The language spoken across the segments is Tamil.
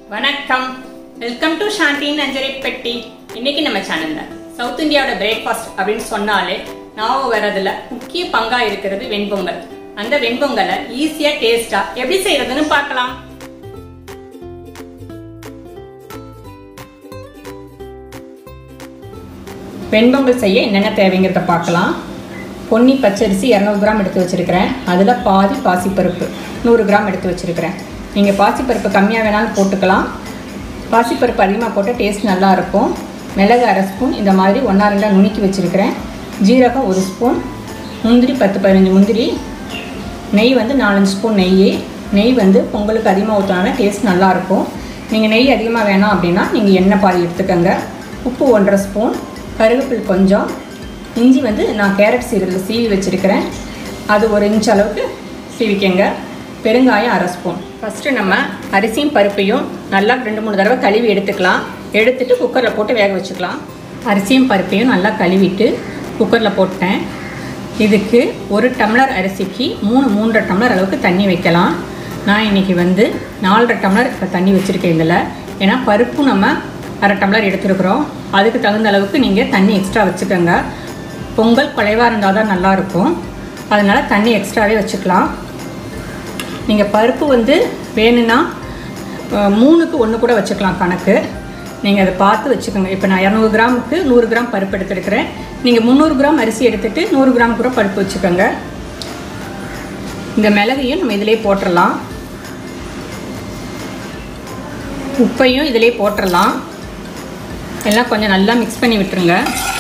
வணக்கம் வெல்கம் டு சாந்தின் அஞ்சரை பெட்டி இன்னைக்கு நம்ம சேனல்ல சவுத் இந்தியாவோட பிரேக்ஃபாஸ்ட் அப்படின்னு சொன்னாலே ஞாபகம் வரதுல முக்கிய பங்கா இருக்கிறது வெண்பொங்கல் அந்த வெண்பொங்கலை ஈஸியா டேஸ்டா எப்படி செய்யறதுன்னு பார்க்கலாம் வெண்பொங்கல் செய்ய என்னென்ன தேவைங்கிறத பார்க்கலாம் பொன்னி பச்சரிசி இரநூறு கிராம் எடுத்து வச்சுருக்கிறேன் அதில் பாதி பாசிப்பருப்பு நூறு கிராம் எடுத்து வச்சுருக்கிறேன் நீங்கள் பாசிப்பருப்பு கம்மியாக வேணாலும் போட்டுக்கலாம் பாசிப்பருப்பு அதிகமாக போட்டால் டேஸ்ட் நல்லாயிருக்கும் மிளகு அரை ஸ்பூன் இந்த மாதிரி ஒன்றா ரெண்டாக நுணுக்கி வச்சுருக்கிறேன் ஜீரகம் ஒரு ஸ்பூன் முந்திரி பத்து பதினஞ்சு முந்திரி நெய் வந்து நாலஞ்சு ஸ்பூன் நெய் நெய் வந்து பொங்கலுக்கு அதிகமாக ஊற்றினா டேஸ்ட் நல்லாயிருக்கும் நீங்கள் நெய் அதிகமாக வேணாம் அப்படின்னா நீங்கள் எண்ணெய் பாதி எடுத்துக்கோங்க உப்பு ஒன்றரை ஸ்பூன் கருவேப்பில் கொஞ்சம் இஞ்சி வந்து நான் கேரட் சீரல் சீவி வச்சுருக்கிறேன் அது ஒரு இன்ச் அளவுக்கு சீவிக்கங்க பெருங்காயம் அரை ஸ்பூன் ஃபஸ்ட்டு நம்ம அரிசியும் பருப்பையும் நல்லா ரெண்டு மூணு தடவை கழுவி எடுத்துக்கலாம் எடுத்துட்டு குக்கரில் போட்டு வேக வச்சுக்கலாம் அரிசியும் பருப்பையும் நல்லா கழுவிட்டு குக்கரில் போட்டேன் இதுக்கு ஒரு டம்ளர் அரிசிக்கு மூணு மூன்றரை டம்ளர் அளவுக்கு தண்ணி வைக்கலாம் நான் இன்றைக்கி வந்து நாலரை டம்ளர் இப்போ தண்ணி வச்சுருக்கேன் இதில் ஏன்னா பருப்பும் நம்ம அரை டம்ளர் எடுத்துருக்குறோம் அதுக்கு தகுந்த அளவுக்கு நீங்கள் தண்ணி எக்ஸ்ட்ரா வச்சுக்கோங்க பொங்கல் குறைவாக இருந்தால் தான் நல்லாயிருக்கும் அதனால் தண்ணி எக்ஸ்ட்ராவே வச்சுக்கலாம் நீங்கள் பருப்பு வந்து வேணும்னா அஹ், மூணுக்கு ஒன்று கூட வச்சுக்கலாம் கணக்கு நீங்கள் அதை பார்த்து வச்சுக்கோங்க இப்போ நான் இரநூறு கிராமுக்கு நூறு கிராம் பருப்பு எடுத்துருக்கிறேன் நீங்கள் முந்நூறு கிராம் அரிசி எடுத்துகிட்டு நூறு கிராம் கூட பருப்பு வச்சுக்கோங்க இந்த மிளகையும் நம்ம இதிலே போட்டுடலாம் உப்பையும் இதிலே போட்டுடலாம் எல்லாம் கொஞ்சம் நல்லா மிக்ஸ் பண்ணி விட்டுருங்க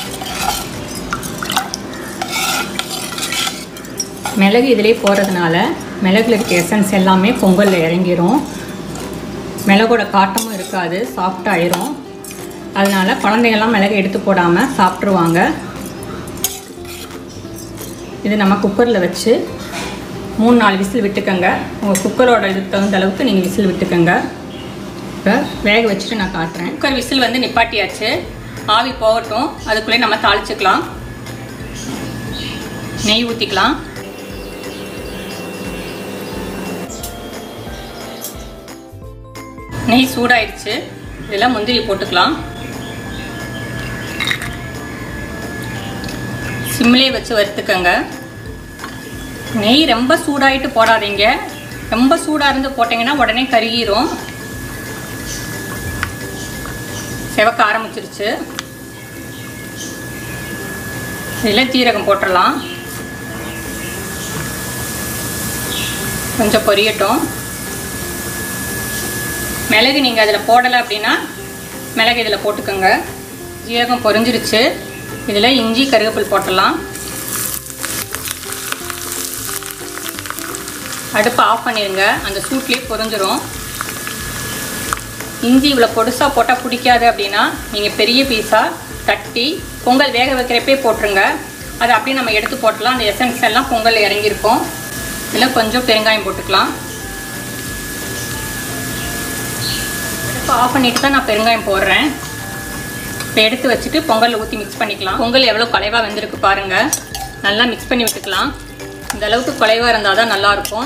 மிளகு இதிலே போடுறதுனால மிளகுல இருக்க எசன்ஸ் எல்லாமே பொங்கலில் இறங்கிரும் மிளகோட காட்டமும் இருக்காது சாஃப்ட் ஆயிரும் அதனால குழந்தைங்கள்லாம் மிளகு எடுத்து போடாமல் சாப்பிட்ருவாங்க இது நம்ம குக்கரில் வச்சு மூணு நாலு விசில் விட்டுக்கோங்க உங்கள் குக்கரோட இதுக்கு தகுந்த அளவுக்கு நீங்கள் விசில் விட்டுக்கோங்க இப்போ வேக வச்சுட்டு நான் காட்டுறேன் குக்கர் விசில் வந்து நிப்பாட்டியாச்சு ஆவி போகட்டும் அதுக்குள்ளே நம்ம தாளிச்சுக்கலாம் நெய் ஊற்றிக்கலாம் நெய் சூடாயிடுச்சு இதெல்லாம் முந்திரி போட்டுக்கலாம் சிம்லே வச்சு வறுத்துக்கங்க நெய் ரொம்ப சூடாயிட்டு போடாதீங்க ரொம்ப சூடாக இருந்து போட்டிங்கன்னா உடனே கருகிரும் செவக்க ஆரம்பிச்சிருச்சு இதில் ஜீரகம் போட்டுடலாம் கொஞ்சம் பொரியட்டும் மிளகு நீங்கள் அதில் போடலை அப்படின்னா மிளகு இதில் போட்டுக்கோங்க ஜீரகம் பொரிஞ்சிருச்சு இதில் இஞ்சி கருவேப்பில் போட்டுடலாம் அடுப்பை ஆஃப் பண்ணிடுங்க அந்த சூட்லேயே பொரிஞ்சிரும் இஞ்சி இவ்வளோ பொடுசாக போட்டால் பிடிக்காது அப்படின்னா நீங்கள் பெரிய பீஸாக தட்டி பொங்கல் வேக வைக்கிறப்பே போட்டுருங்க அதை அப்படியே நம்ம எடுத்து போட்டலாம் அந்த எசன்ஸ் எல்லாம் பொங்கல் இறங்கியிருக்கும் இதில் கொஞ்சம் பெருங்காயம் போட்டுக்கலாம் இப்போ ஆஃப் பண்ணிட்டு தான் நான் பெருங்காயம் போடுறேன் இப்போ எடுத்து வச்சுட்டு பொங்கலில் ஊற்றி மிக்ஸ் பண்ணிக்கலாம் பொங்கல் எவ்வளோ குலைவாக வெந்திருக்கு பாருங்கள் நல்லா மிக்ஸ் பண்ணி விட்டுக்கலாம் இந்த அளவுக்கு குலைவாக இருந்தால் தான் நல்லாயிருக்கும்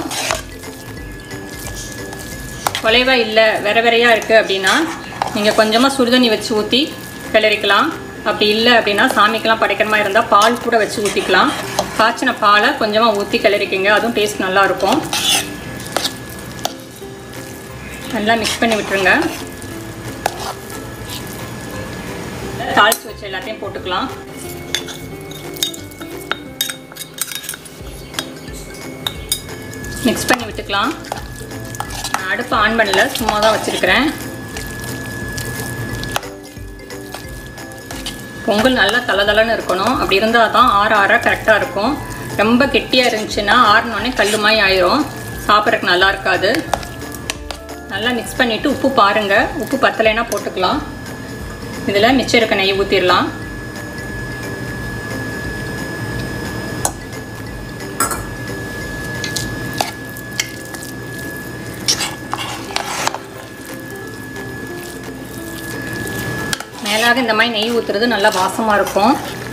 குலைவாக இல்லை வெற வெறையாக இருக்குது அப்படின்னா நீங்கள் கொஞ்சமாக சுடுதண்ணி வச்சு ஊற்றி கிளறிக்கலாம் அப்படி இல்லை அப்படின்னா சாமிக்கெல்லாம் படைக்கிற மாதிரி இருந்தால் பால் கூட வச்சு ஊற்றிக்கலாம் காய்ச்சின பாலை கொஞ்சமாக ஊற்றி கிளறிக்கிங்க அதுவும் டேஸ்ட் நல்லாயிருக்கும் நல்லா மிக்ஸ் பண்ணி விட்டுருங்க தாளித்து வச்ச எல்லாத்தையும் போட்டுக்கலாம் மிக்ஸ் பண்ணி விட்டுக்கலாம் நான் அடுப்பு ஆன் பண்ணல சும்மா தான் வச்சுருக்கிறேன் பொங்கல் நல்லா தளதளன்னு இருக்கணும் அப்படி இருந்தால் தான் ஆற ஆற கரெக்டாக இருக்கும் ரொம்ப கெட்டியாக இருந்துச்சுன்னா ஆறினோடனே கல் மாதிரி ஆயிரும் சாப்பிட்றதுக்கு நல்லா இருக்காது நல்லா மிக்ஸ் பண்ணிவிட்டு உப்பு பாருங்கள் உப்பு பத்தலைன்னா போட்டுக்கலாம் இதில் மிச்சம் இருக்க நெய் ஊற்றிடலாம் மேலாக இந்த மாதிரி நெய் ஊற்றுறது நல்லா வாசமாக இருக்கும்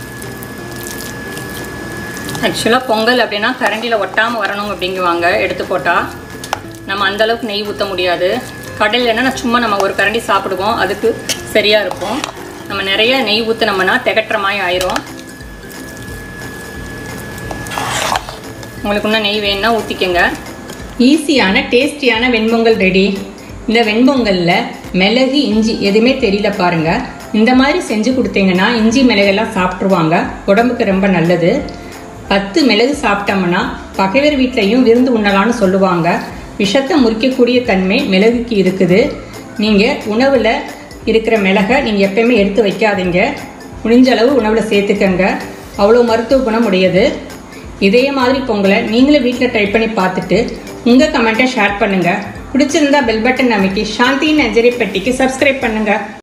ஆக்சுவலாக பொங்கல் அப்படின்னா கரண்டியில் ஒட்டாமல் வரணும் அப்படிங்குவாங்க எடுத்து போட்டால் நம்ம அந்த அளவுக்கு நெய் ஊற்ற முடியாது கடல் இல்லைன்னா சும்மா நம்ம ஒரு கரண்டி சாப்பிடுவோம் அதுக்கு சரியாக இருக்கும் நம்ம நிறைய நெய் ஊற்றினோம்னா திகட்டுற மாதிரி ஆயிரும் உங்களுக்கு இன்னும் நெய் வேணும்னா ஊற்றிக்கங்க ஈஸியான டேஸ்டியான வெண்பொங்கல் ரெடி இந்த வெண்பொங்கலில் மிளகு இஞ்சி எதுவுமே தெரியல பாருங்க இந்த மாதிரி செஞ்சு கொடுத்தீங்கன்னா இஞ்சி மிளகெல்லாம் சாப்பிட்ருவாங்க உடம்புக்கு ரொம்ப நல்லது பத்து மிளகு சாப்பிட்டோம்னா பகைவர் வீட்லையும் விருந்து உண்ணலாம்னு சொல்லுவாங்க விஷத்தை முறிக்கக்கூடிய தன்மை மிளகுக்கு இருக்குது நீங்கள் உணவில் இருக்கிற மிளகை நீங்கள் எப்பயுமே எடுத்து வைக்காதீங்க முடிஞ்ச அளவு உணவில் சேர்த்துக்கங்க அவ்வளோ மருத்துவ குணம் உடையது இதே மாதிரி பொங்கலை நீங்களும் வீட்டில் ட்ரை பண்ணி பார்த்துட்டு உங்கள் கமெண்ட்டை ஷேர் பண்ணுங்கள் பிடிச்சிருந்தா பெல் பட்டன் அமைக்கி சாந்தியின் நஜரி பெட்டிக்கு சப்ஸ்கிரைப் பண்ணுங்கள்